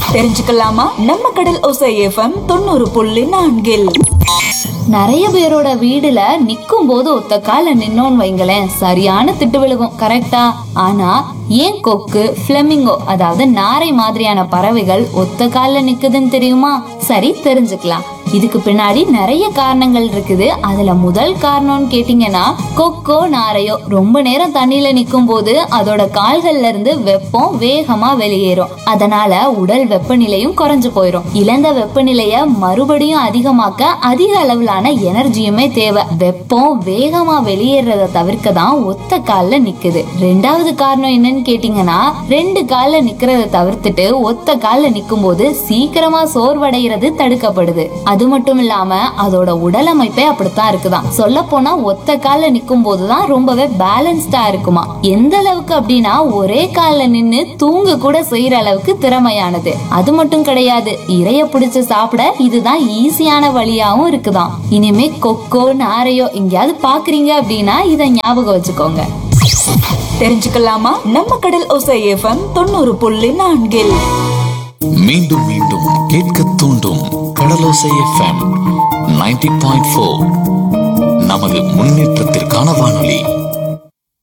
தெரிஞ்சுக்கலாமா நம்ம கடல் ஒசை எஃப்எம் தொண்ணூறு புள்ளி நான்கில் நிறைய பேரோட வீடுல நிக்கும் போது ஒத்த கால நின்னோன்னு வைங்களேன் சரியான திட்டு விழுகும் கரெக்டா ஆனா ஏன் கொக்கு பிளமிங்கோ அதாவது நாரை மாதிரியான பறவைகள் ஒத்த கால்ல நிக்குதுன்னு தெரியுமா சரி தெரிஞ்சுக்கலாம் இதுக்கு பின்னாடி நிறைய காரணங்கள் இருக்குது அதுல முதல் காரணம்னு கேட்டீங்கன்னா கொக்கோ நாரையோ ரொம்ப நேரம் தண்ணியில நிக்கும் போது அதோட கால்கள்ல இருந்து வெப்பம் வேகமா வெளியேறும் அதனால உடல் வெப்பநிலையும் குறைஞ்சு போயிடும் இழந்த வெப்பநிலைய மறுபடியும் அதிகமாக்க அதிக அளவிலான எனர்ஜியுமே தேவை வெப்பம் வேகமா வெளியேறத தவிர்க்க தான் ஒத்த கால்ல நிக்குது ரெண்டாவது காரணம் என்னன்னு கேட்டீங்கன்னா ரெண்டு கால்ல நிக்கிறத தவிர்த்துட்டு ஒத்த கால்ல நிக்கும் போது சீக்கிரமா சோர்வடைகிறது தடுக்கப்படுது அது மட்டும் இல்லாம அதோட உடல் அமைப்பே அப்படித்தான் இருக்குதாம் சொல்ல போனா ஒத்த கால்ல நிக்கும் போதுதான் ரொம்பவே பேலன்ஸ்டா இருக்குமா எந்த அளவுக்கு அப்படின்னா ஒரே கால்ல நின்னு தூங்க கூட செய்யற அளவுக்கு திறமையானது அது மட்டும் கிடையாது இறைய பிடிச்சு சாப்பிட இதுதான் ஈஸியான வழியாவும் இருக்குதாம் இனிமே கொக்கோ நாரையோ எங்கேயாவது பாக்குறீங்க அப்படின்னா இதை ஞாபகம் வச்சுக்கோங்க தெரிஞ்சுக்கலாமா நம்ம கடல் ஒசை எஃப்எம் தொண்ணூறு புள்ளி நான்கில் மீண்டும் மீண்டும் கேட்க தூண்டும் Kadalosai FM ninety point four நமது முன்னேற்றத்திற்கான வானொலி